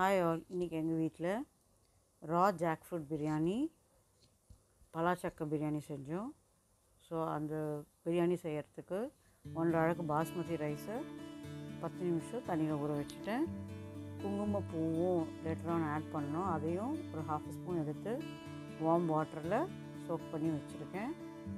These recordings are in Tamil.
ஹாய் ஆல் இன்றைக்கி எங்கள் வீட்டில் ரா ஜாக் ஃப்ரூட் பிரியாணி பலாச்சக்க பிரியாணி செஞ்சோம் ஸோ அந்த பிரியாணி செய்கிறதுக்கு ஒன்றரை அழகு பாஸ்மதி ரைஸை பத்து நிமிஷம் தண்ணியில் ஊற வச்சுட்டேன் குங்குமப்பூவும் லேட்டராக ஆட் பண்ணோம் அதையும் ஒரு ஹாஃப் ஸ்பூன் எடுத்து வார்ம் வாட்டரில் சோக் பண்ணி வச்சுருக்கேன்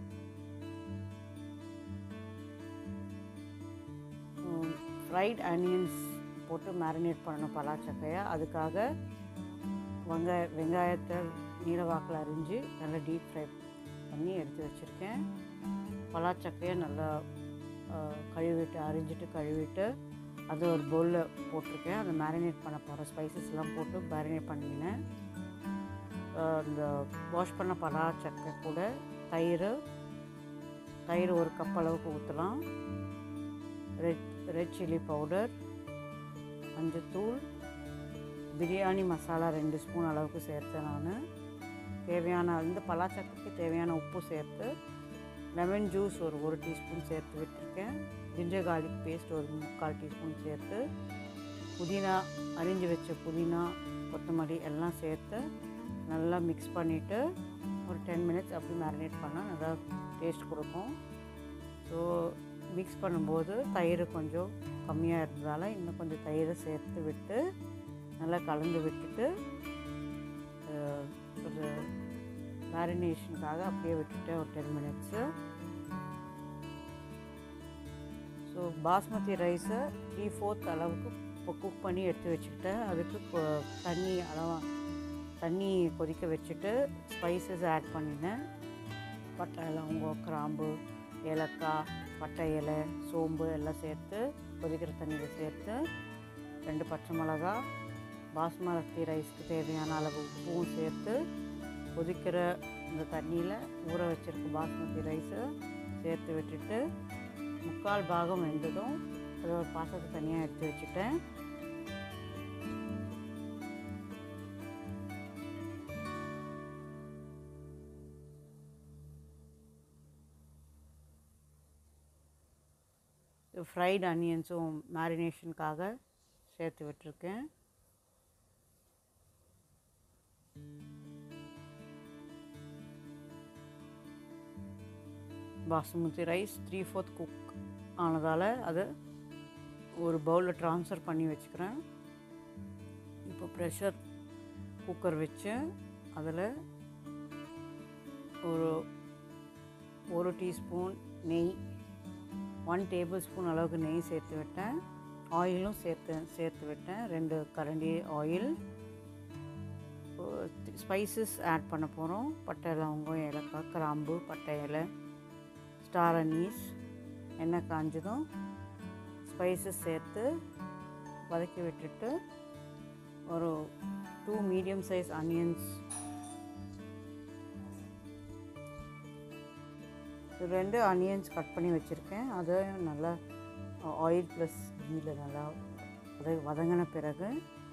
ஃப்ரைட் ஆனியன்ஸ் போட்டு மேரினேட் பண்ணணும் பலாச்சக்கையை அதுக்காக வெங்காய வெங்காயத்தை நீலவாக்கில் அரிஞ்சு நல்லா டீப் ஃப்ரை பண்ணி எடுத்து வச்சுருக்கேன் பலாச்சக்கையை நல்லா கழுவிட்டு அரிஞ்சிட்டு கழுவிட்டு அது ஒரு பவுலில் போட்டிருக்கேன் அதை மேரினேட் பண்ண போகிறேன் ஸ்பைசஸ்லாம் போட்டு மேரினேட் பண்ணினேன் இந்த வாஷ் பண்ண பலாச்சக்கை கூட தயிர் தயிர் ஒரு கப் அளவுக்கு ஊற்றலாம் ரெட் ரெட் சில்லி பவுடர் மஞ்சத்தூள் பிரியாணி மசாலா ரெண்டு ஸ்பூன் அளவுக்கு சேர்த்தேன் நான் தேவையான இந்த பலாச்சக்கைக்கு தேவையான உப்பு சேர்த்து லெமன் ஜூஸ் ஒரு ஒரு டீஸ்பூன் சேர்த்து விட்டுருக்கேன் ஜிஞ்சர் கார்லிக் பேஸ்ட் ஒரு முக்கால் டீஸ்பூன் சேர்த்து புதினா அரிஞ்சு வச்ச புதினா கொத்தமல்லி எல்லாம் சேர்த்து நல்லா மிக்ஸ் பண்ணிவிட்டு ஒரு டென் மினிட்ஸ் அப்படி மேரினேட் பண்ணால் நல்லா டேஸ்ட் கொடுக்கும் ஸோ மிக்ஸ் பண்ணும்போது தயிர் கொஞ்சம் கம்மியாக இருந்ததால் இன்னும் கொஞ்சம் தயிரை சேர்த்து விட்டு நல்லா கலந்து விட்டுட்டு ஒரு மேரினேஷனுக்காக அப்படியே விட்டுட்டேன் ஒரு டென் மினிட்ஸு ஸோ பாஸ்மதி ரைஸை த்ரீ ஃபோர்த் அளவுக்கு இப்போ குக் பண்ணி எடுத்து வச்சுக்கிட்டேன் அதுக்கு தண்ணி அளவாக தண்ணி கொதிக்க வச்சுட்டு ஸ்பைசஸ் ஆட் பண்ணினேன் பட்டை லவங்கம் கிராம்பு ஏலக்காய் பட்டை இலை சோம்பு எல்லாம் சேர்த்து கொதிக்கிற தண்ணியில் சேர்த்து ரெண்டு பச்சை மிளகா பாஸ்மதி ரைஸ்க்கு தேவையான அளவு உப்பும் சேர்த்து கொதிக்கிற இந்த தண்ணியில் ஊற வச்சுருக்க பாஸ்மதி ரைஸை சேர்த்து விட்டுட்டு முக்கால் பாகம் வெந்ததும் அதை ஒரு பாத்திரத்தை தனியாக எடுத்து வச்சுட்டேன் ஃப்ரைட் அனியன்ஸும் மேரினேஷனுக்காக சேர்த்து விட்டுருக்கேன் basmati rice three fourth cook ஆனதால் அதை ஒரு பவுலில் ட்ரான்ஸ்ஃபர் பண்ணி வச்சுக்கிறேன் இப்போ ப்ரெஷர் குக்கர் வச்சு அதில் ஒரு ஒரு டீஸ்பூன் நெய் ஒன் டேபிள் ஸ்பூன் அளவுக்கு நெய் சேர்த்து விட்டேன் ஆயிலும் சேர்த்து சேர்த்து விட்டேன் ரெண்டு கரண்டி ஆயில் ஸ்பைசஸ் ஆட் பண்ண போகிறோம் பட்டை லவங்கம் ஏலக்காய் கிராம்பு பட்டை இலை ஸ்டார் அனீஸ் எண்ணெய் காஞ்சதும் ஸ்பைசஸ் சேர்த்து வதக்கி விட்டுட்டு ஒரு டூ மீடியம் சைஸ் அனியன்ஸ் ரெண்டு ஆனியன்ஸ் கட் பண்ணி வச்சுருக்கேன் அதையும் நல்லா ஆயில் ப்ளஸ் கீயில் நல்லா அதை வதங்கின பிறகு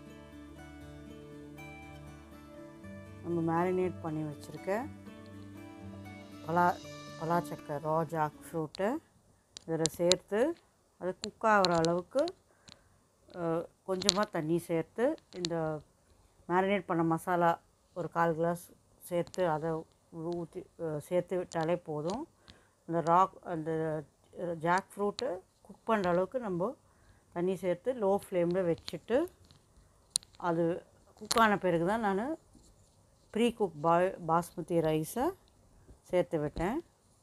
நம்ம மேரினேட் பண்ணி வச்சுருக்க பலா பலாச்சக்கை ரா ஜாக் ஃப்ரூட்டை இதில் சேர்த்து அது குக் ஆகிற அளவுக்கு கொஞ்சமாக தண்ணி சேர்த்து இந்த மேரினேட் பண்ண மசாலா ஒரு கால் கிளாஸ் சேர்த்து அதை ஊற்றி சேர்த்து விட்டாலே போதும் அந்த ராக் அந்த ஜாக் ஃப்ரூட்டு குக் பண்ணுற அளவுக்கு நம்ம தண்ணி சேர்த்து லோ ஃப்ளேமில் வச்சுட்டு அது குக் ஆன பிறகு தான் நான் ப்ரீ குக் பா பாஸ்மதி ரைஸை சேர்த்து விட்டேன்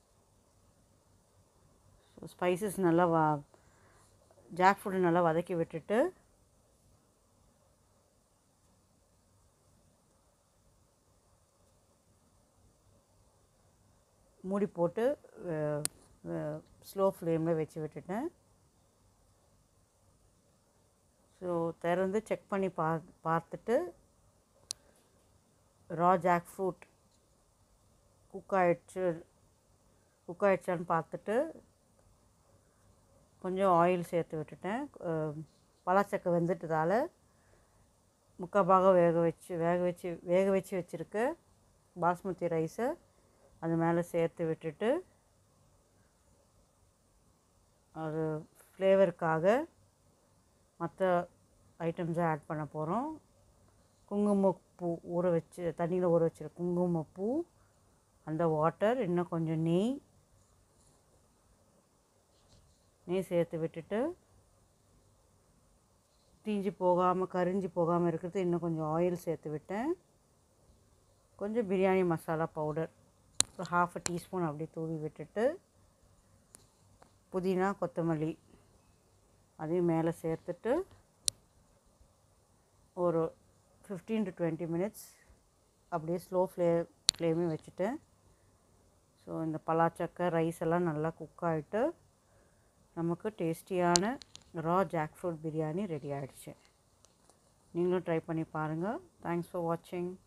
ஸோ ஸ்பைசஸ் நல்லா வா ஜாக் ஃப்ரூட்டை நல்லா வதக்கி விட்டுட்டு மூடி போட்டு ஸ்லோ ஃப்ளேமில் வச்சு விட்டுட்டேன் ஸோ திறந்து செக் பண்ணி பா பார்த்துட்டு ரா ஜாக் ஃப்ரூட் குக் ஆகிடுச்சு குக் ஆகிடுச்சான்னு பார்த்துட்டு கொஞ்சம் ஆயில் சேர்த்து விட்டுட்டேன் பலாச்சக்கை வெந்துட்டதால் முக்கால் பாகம் வேக வச்சு வேக வச்சு வேக வச்சு வச்சுருக்க பாஸ்மதி ரைஸை அது மேலே சேர்த்து விட்டுட்டு அது ஃப்ளேவருக்காக மற்ற ஐட்டம்ஸை ஆட் பண்ண போகிறோம் குங்குமப்பூ ஊற வச்சு தண்ணியில் ஊற வச்சிரு குங்குமப்பூ அந்த வாட்டர் இன்னும் கொஞ்சம் நெய் நெய் சேர்த்து விட்டுட்டு தீஞ்சு போகாமல் கரிஞ்சு போகாமல் இருக்கிறது இன்னும் கொஞ்சம் ஆயில் சேர்த்து விட்டேன் கொஞ்சம் பிரியாணி மசாலா பவுடர் ஒரு ஹாஃப் அ டீஸ்பூன் அப்படியே தூவி விட்டுட்டு புதினா கொத்தமல்லி அதையும் மேலே சேர்த்துட்டு ஒரு ஃபிஃப்டீன் டு டுவெண்ட்டி மினிட்ஸ் அப்படியே ஸ்லோ ஃப்ளே ஃப்ளேமே வச்சுட்டேன் ஸோ இந்த பலாச்சக்கை ரைஸ் எல்லாம் நல்லா குக் ஆகிட்டு நமக்கு டேஸ்டியான raw jackfruit biryani ready ஆகிடுச்சு நீங்களும் ட்ரை பண்ணி பாருங்கள் தேங்க்ஸ் ஃபார் வாட்சிங்